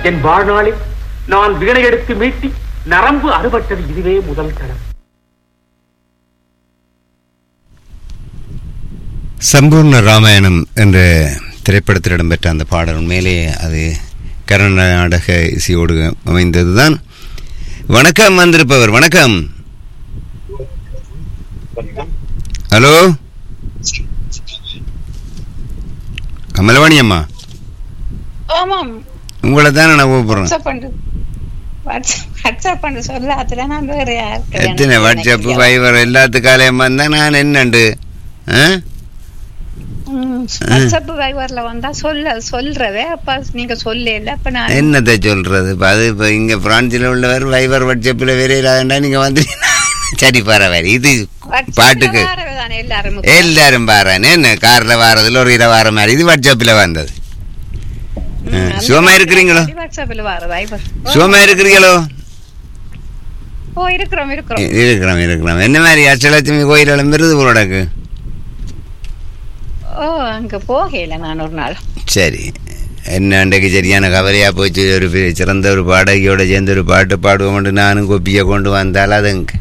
என் வாழ்நாளில் நான் வீணை எடுத்து மீட்டி நரம்பு அறுபட்டது இதுவே முதல் தரம் சம்பூர்ண ராமாயணம் என்ற திரைப்படத்தில் இடம்பெற்ற அந்த பாடல் உண்மையிலே அது கர்நாடக இசையோடு அமைந்ததுதான் வணக்கம் வந்திருப்பவர் வணக்கம் ஹலோ கமலவாணி அம்மா ஆமாம் உங்களை தானே நான் கூப்பிடுறேன் வாட்ஸ்அப் பண்ணு வாட்ஸ்அப் வாட்ஸ்அப் பண்ணு சொல்ல அதுல நான் வேற யாருக்கு எத்தனை வாட்ஸ்அப் வைவர் எல்லாத்துக்காலையும் வந்தா நான் என்னண்டு ஆ? வாட்ஸ்அப் வைவர்ல வந்தா சொல்ல சொல்றவே அப்ப நீங்க சொல்லல அப்ப நான் என்னத்தை சொல்றது இப்ப அது இப்போ இங்க பிரான்சில் உள்ளவர் வைவர் வாட்ஸ்அப்பில் வேற இல்லாதண்டா நீங்க வந்து சரி பரவாயில்ல இது WhatsApp ல பாட்டுக்கு வாரவேதானே எல்லாரும் எல்லாரும் பாறானே என்ன கார்ல வாரதுல ஒரு இதை வார மாதிரி இது வாட்ஸ்அப்பில் வந்தது ம், அந்த சுகமா இருக்கிறீங்களோ? வாட்ஸ்அப்ல வார வைவர் சுகமா இருக்கிறீங்களோ ஓ இருக்கிறோம் இருக்கிறோம் இருக்கிறோம் இருக்கிறோம் என்ன மாதிரி அஷ்டலட்சுமி கோயில் விருது போடக்கு ஓ அங்க போகல நான் ஒரு நாள் சரி என்ன அன்றைக்கு சரியான கவலையா போச்சு ஒரு பெரிய சிறந்த ஒரு பாடகியோட சேர்ந்து ஒரு பாட்டு பாடுவோம்னு நானும் கொப்பியை கொண்டு வந்தால் அதுங்க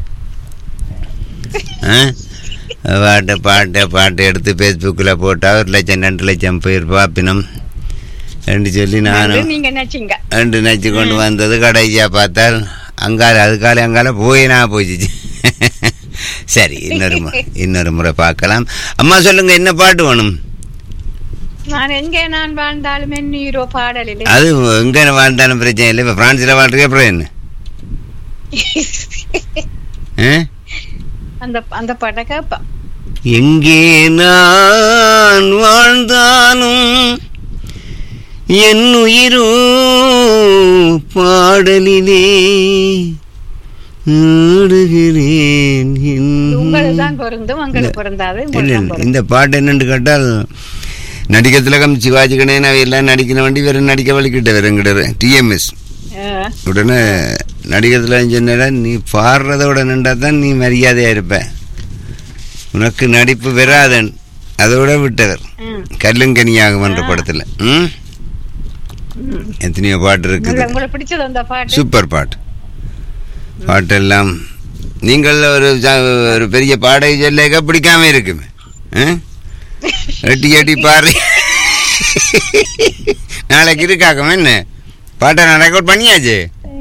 ஆ? பாட்டை பாட்டை பாட்டை எடுத்து ஃபேஸ்புக்கில் போட்டால் ஒரு லட்சம் ரெண்டு லட்சம் பேர் பாப்பினம் ரெண்டு சொல்லி நானும் நீங்க நினைச்சீங்க ரெண்டு நச்சு கொண்டு வந்தது கடைசியா பார்த்தால் அங்கால அதுக்கால அங்கால போய் நான் போச்சு சரி இன்னொரு முறை இன்னொரு முறை பார்க்கலாம் அம்மா சொல்லுங்க என்ன பாட்டு வேணும் நான் எங்கே நான் வாழ்ந்தாலும் என் ஹீரோ பாடலில் அது எங்க வாழ்ந்தாலும் பிரச்சனை இல்லை இப்போ பிரான்ஸில் வாழ்றதுக்கு அப்புறம் என்ன ஆ? அந்த அந்த பாட்டை கேட்பேன் எங்கே நான் வாழ்ந்தாலும் என் உயிரோ பாடலிலே ஆடுகிறேன் என்- உங்களுக்கு தான் பொருந்தும் உங்களுக்கு பொருந்தாது இல்ல, உங்களுக்கு தான் இல்ல. பொருந்தும். இந்த பாட்டு என்னன்னு கேட்டால் நடிக்க திலகம் சிவாஜி கணேன் அவை எல்லாம் நடிக்கிற வண்டி வேற நடிக்க வலிக்கிட்ட வேற எங்கிட்ட டிஎம்எஸ் ஆ, உடனே நடிகர் திலகம் சொன்னா நீ பாடுறதோட நின்றா தான் நீ மரியாதையா இருப்ப உனக்கு நடிப்பு பெறாதன் அதோட விட்டவர் ம். கல்லுங்கனியாகும் என்ற படத்துல ம் ம். எத்தனையோ பாட்டு இருக்குது உங்களுக்கு உங்களுக்கு பிடிச்சது அந்த பாட்டு சூப்பர் பாட்டு பாட்டெல்லாம் நீங்கள் ஒரு ச- ஒரு பெரிய பாடகை சொல்லேக்க பிடிக்காம இருக்குமே ஆ? எட்டி எட்டி பாரு நாளைக்கு இருக்காக்கம் என்ன பாட்டை நான் ரெக்கார்ட் பண்ணியாச்சு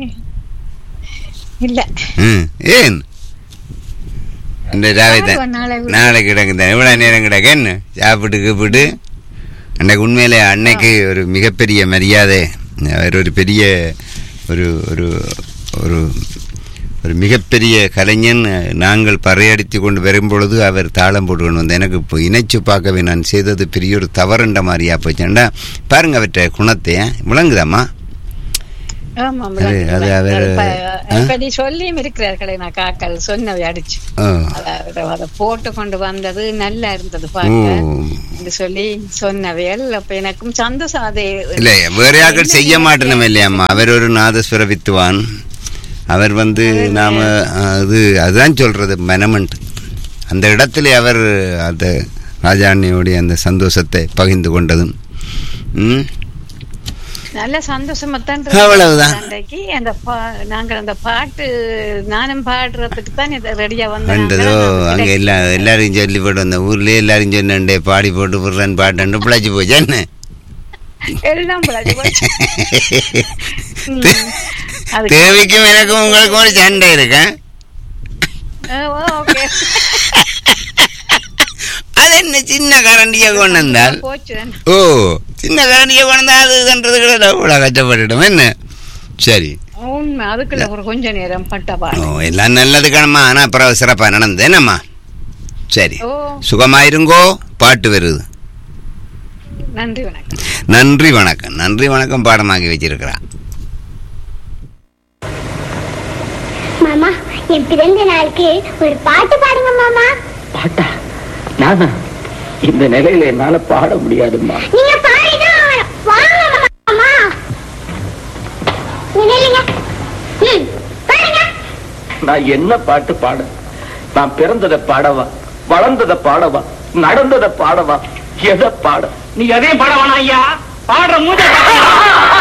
இல்ல ம் ஏன் இந்த ராவை தான் பாடுவோம் நாளை விட. நாளைக்கு கிடக்குதான் எவ்வளோ நேரம் கிடக்கு என்ன சாப்பிட்டு கீப்பிட்டு அன்னைக்கு உண்மையிலே அன்னைக்கு ஒரு மிகப்பெரிய மரியாதை அவர் ஒரு பெரிய ஒரு ஒரு ஒரு ஒரு மிகப்பெரிய கலைஞன் நாங்கள் பறையடித்து கொண்டு வரும்பொழுது அவர் தாளம் போட்டு கொண்டு வந்தார் எனக்கு இப்போ இணைச்சு பார்க்கவே நான் செய்தது பெரிய ஒரு தவறுன்ற மாதிரியா போச்சேன்டா பாருங்க அவற்றை குணத்தை விளங்குதாம்மா ஆமா அது- அது அவர், ஆ? இப்படி சொல்லியும் இருக்கிறார்களே நான் காக்கல் சொன்னவை அடிச்சு ஓ அத- அதை போட்டு கொண்டு வந்தது நல்லா இருந்தது ஓ பார்க்க என்று சொல்லி சொன்னவையல் அப்ப எனக்கும் சந்தோஷம் அது இல்ல வேற யாக்கள் செய்ய மாட்டேனும் இல்லையாம்மா அவர் ஒரு நாதஸ்வர வித்துவான் அவர் வந்து நாம அது அதுதான் சொல்றது மனமண்ட் அந்த இடத்துல அவர் அந்த ராஜாண்ணியோடைய அந்த சந்தோஷத்தை பகிர்ந்து கொண்டதும் ம் நல்ல சந்தோஷமாத்தான் அவ்வளவுதான். அன்றைக்கு அந்த பா- நாங்கள் அந்த பாட்டு நானும் பாடுறதுக்கு தான் ரெடியா வந்ததோ அங்க வந்தேன் எல்லா எல்லாரையும் சொல்லி போட்டு வந்த ஊர்லயே எல்லாரும் சொன்னே பாடி போட்டு விடுறேன் பாட்டு பிழைச்சு போச்சு என்ன எல்லாம் பிழைச்சு போச்சு. ம். அது தேவைக்கும் எனக்கும் உங்களுக்கும் ஒரு சண்டை இருக்கேன் ஆ, ஓ, okay. அது என்ன சின்ன கரண்டியை கொண்டு வந்தால் போச்சு ஓ சின்ன கரண்டியை கொண்டு வந்தா அதுன்றது கூட இவ்வளோ கஷ்டப்பட்டுட்டோம் என்ன சரி உண்மை அதுக்குள்ள ஒரு கொஞ்ச நேரம் பட்ட ஓ பாடு எல்லாம் நல்லதுக்கணுமா ஆனால் அப்புறம் சிறப்பாக நடந்தது என்னம்மா சரி ஓ சுகமாயிருங்கோ பாட்டு வருது நன்றி வணக்கம் நன்றி வணக்கம் நன்றி வணக்கம் பாடமாக்கி வச்சிருக்கிறா மாமா என் பிறந்த நாளுக்கு ஒரு பாட்டு பாடுங்க மாமா பாட்டா நானா இந்த நிலையில என்னால பாட முடியாதும்மா நீங்க பாடினா வாங்க மாமா நீங்க நில்லுங்க ம், பாடுங்க நான் என்ன பாட்டு பாட நான் பிறந்ததை பாடவா வளர்ந்ததை பாடவா நடந்ததை பாடவா எதை பாட நீ எதையும் பாட வேணாம் ஐயா பாடுற மூஞ்ச